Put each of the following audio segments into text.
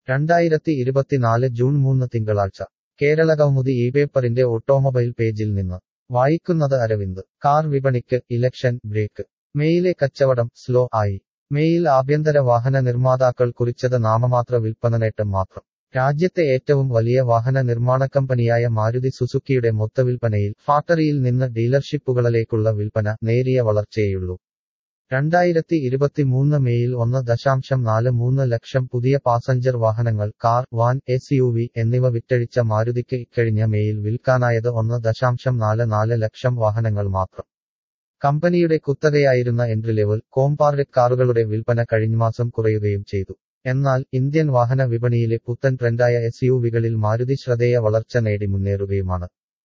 രണ്ടായിരത്തി ഇരുപത്തിനാല് ജൂൺ മൂന്ന് തിങ്കളാഴ്ച കേരള കൗമുദി ഈ പേപ്പറിന്റെ ഓട്ടോമൊബൈൽ പേജിൽ നിന്ന് വായിക്കുന്നത് അരവിന്ദ് കാർ വിപണിക്ക് ഇലക്ഷൻ ബ്രേക്ക് മെയിലെ കച്ചവടം സ്ലോ ആയി മെയിൽ ആഭ്യന്തര വാഹന നിർമ്മാതാക്കൾ കുറിച്ചത് നാമമാത്ര വിൽപ്പന നേട്ടം മാത്രം രാജ്യത്തെ ഏറ്റവും വലിയ വാഹന നിർമ്മാണ കമ്പനിയായ മാരുതി സുസുക്കിയുടെ മൊത്തവിൽപ്പനയിൽ ഫാക്ടറിയിൽ നിന്ന് ഡീലർഷിപ്പുകളിലേക്കുള്ള വിൽപ്പന നേരിയ വളർച്ചയേയുള്ളൂ രണ്ടായിരത്തി ഇരുപത്തിമൂന്ന് മെയിൽ ഒന്ന് ദശാംശം നാല് മൂന്ന് ലക്ഷം പുതിയ പാസഞ്ചർ വാഹനങ്ങൾ car van S U V എന്നിവ വിറ്റഴിച്ച മാരുതിക്ക് ഇക്കഴിഞ്ഞ മെയിൽ വിൽക്കാനായത് ഒന്ന് ദശാംശം നാല് നാല് ലക്ഷം വാഹനങ്ങൾ മാത്രം കമ്പനിയുടെ കുത്തകയായിരുന്ന എൻട്രി ലെവൽ കോമ്പാർഡ് കാറുകളുടെ വിൽപ്പന കഴിഞ്ഞമാസം കുറയുകയും ചെയ്തു എന്നാൽ ഇന്ത്യൻ വാഹന വിപണിയിലെ പുത്തൻ ട്രെൻഡായ എസ് യു വികളിൽ മാരുതി ശ്രദ്ധേയ വളർച്ച നേടി മുന്നേറുകയുമാണ്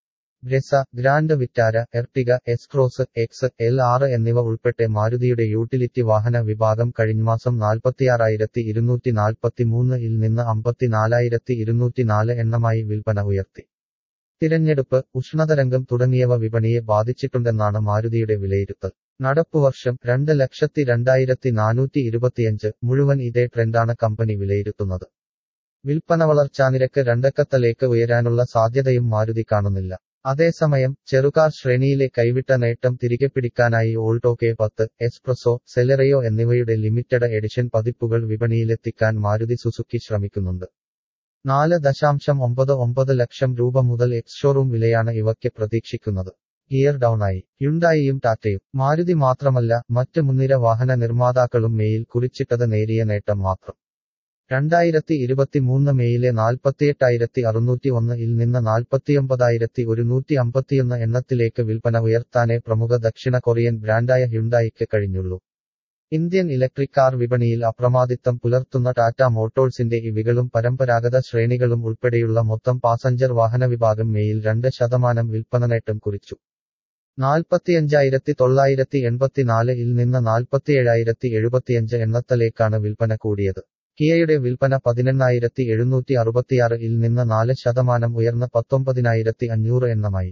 Brezza grand Vitara Ertiga S cross X L ആറ് എന്നിവ ഉൾപ്പെടെ മാരുതിയുടെ യൂട്ടിലിറ്റി വാഹന വിഭാഗം കഴിഞ്ഞമാസം നാൽപ്പത്തിയാറായിരത്തി ഇരുന്നൂറ്റി നാൽപ്പത്തിമൂന്ന് ഇൽ നിന്ന് അമ്പത്തിനാലായിരത്തി ഇരുന്നൂറ്റി നാല് എണ്ണമായി വിൽപ്പന ഉയർത്തി തിരഞ്ഞെടുപ്പ് ഉഷ്ണതരംഗം തുടങ്ങിയവ വിപണിയെ ബാധിച്ചിട്ടുണ്ടെന്നാണ് മാരുതിയുടെ വിലയിരുത്തൽ നടപ്പുവർഷം രണ്ട് ലക്ഷത്തി രണ്ടായിരത്തി നാനൂറ്റി ഇരുപത്തിയഞ്ച് മുഴുവൻ ഇതേ ട്രെൻഡാണ് കമ്പനി വിലയിരുത്തുന്നത് വിൽപ്പന വളർച്ചാ നിരക്ക് രണ്ടക്കത്തലേക്ക് ഉയരാനുള്ള സാധ്യതയും മാരുതി കാണുന്നില്ല അതേസമയം ചെറുകാർ ശ്രേണിയിലെ കൈവിട്ട നേട്ടം തിരികെ പിടിക്കാനായി ഓൾട്ടോ കെ പത്ത് എക്സ്പ്രസോ സെലറയോ എന്നിവയുടെ ലിമിറ്റഡ് എഡിഷൻ പതിപ്പുകൾ വിപണിയിലെത്തിക്കാൻ മാരുതി സുസുക്കി ശ്രമിക്കുന്നുണ്ട് നാല് ദശാംശം ഒമ്പത് ഒമ്പത് ലക്ഷം രൂപ മുതൽ എക്സ് ഷോറൂം വിലയാണ് ഇവയ്ക്ക് പ്രതീക്ഷിക്കുന്നത് ഗിയർ ഡൗൺ ആയി യുണ്ടായിയും ടാറ്റയും മാരുതി മാത്രമല്ല മറ്റ് മുൻനിര വാഹന നിർമ്മാതാക്കളും മെയിൽ കുറിച്ചിട്ടത് നേരിയ നേട്ടം മാത്രം രണ്ടായിരത്തി ഇരുപത്തിമൂന്ന് മെയിലെ നാൽപ്പത്തിയെട്ടായിരത്തി അറുന്നൂറ്റി ഒന്ന് ഇൽ നിന്ന് നാൽപ്പത്തിയൊമ്പതായിരത്തി ഒരുന്നൂറ്റി അമ്പത്തിയൊന്ന് എണ്ണത്തിലേക്ക് വിൽപ്പന ഉയർത്താനേ പ്രമുഖ ദക്ഷിണ കൊറിയൻ ബ്രാൻഡായ ഹ്യുണ്ടായിക്ക് കഴിഞ്ഞുള്ളൂ ഇന്ത്യൻ ഇലക്ട്രിക് കാർ വിപണിയിൽ അപ്രമാദിത്വം പുലർത്തുന്ന ടാറ്റ മോട്ടോഴ്സിന്റെ ഇവികളും പരമ്പരാഗത ശ്രേണികളും ഉൾപ്പെടെയുള്ള മൊത്തം പാസഞ്ചർ വാഹന വിഭാഗം മെയിൽ രണ്ട് ശതമാനം വിൽപ്പന നേട്ടം കുറിച്ചു നാൽപ്പത്തിയഞ്ചായിരത്തി തൊള്ളായിരത്തി എൺപത്തിനാല് ഇൽ നിന്ന് നാൽപ്പത്തിയേഴായിരത്തി എഴുപത്തിയഞ്ച് എണ്ണത്തിലേക്കാണ് വിൽപ്പന കൂടിയത് കിയയുടെ വിൽപ്പന പതിനെണ്ണായിരത്തി എഴുന്നൂറ്റി അറുപത്തിയാറ് ഇൽ നിന്ന് നാല് ശതമാനം ഉയർന്ന പത്തൊമ്പതിനായിരത്തി അഞ്ഞൂറ് എണ്ണമായി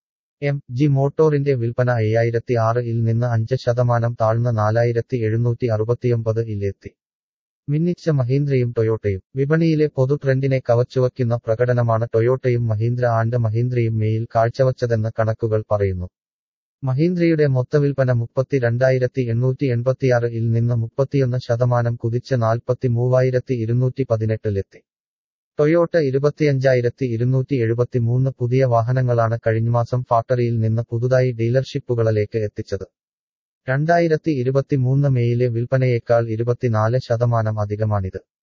എം ജി മോട്ടോറിന്റെ വിൽപ്പന അയ്യായിരത്തി ആറ് ഇൽ നിന്ന് അഞ്ച് ശതമാനം താഴ്ന്ന നാലായിരത്തി എഴുന്നൂറ്റി അറുപത്തിയൊമ്പത് ഇലെത്തി മിന്നിച്ച മഹീന്ദ്രയും ടൊയോട്ടയും വിപണിയിലെ പൊതു ട്രെൻഡിനെ കവച്ചുവയ്ക്കുന്ന പ്രകടനമാണ് ടൊയോട്ടയും മഹീന്ദ്ര ആൻഡ് മഹീന്ദ്രയും മേയിൽ കാഴ്ചവച്ചതെന്ന് കണക്കുകൾ പറയുന്നു മഹീന്ദ്രയുടെ മൊത്തവിൽപ്പന മുപ്പത്തി രണ്ടായിരത്തി എണ്ണൂറ്റി എൺപത്തിയാറ് ഇൽ നിന്ന് മുപ്പത്തിയൊന്ന് ശതമാനം കുതിച്ച് നാൽപ്പത്തി മൂവായിരത്തി ഇരുന്നൂറ്റി പതിനെട്ടിലെത്തി ടൊയോട്ട ഇരുപത്തിയഞ്ചായിരത്തി ഇരുന്നൂറ്റി എഴുപത്തിമൂന്ന് പുതിയ വാഹനങ്ങളാണ് കഴിഞ്ഞമാസം ഫാക്ടറിയിൽ നിന്ന് പുതുതായി ഡീലർഷിപ്പുകളിലേക്ക് എത്തിച്ചത് രണ്ടായിരത്തി ഇരുപത്തിമൂന്ന് മെയിലെ വിൽപ്പനയേക്കാൾ ഇരുപത്തിനാല് ശതമാനം അധികമാണിത്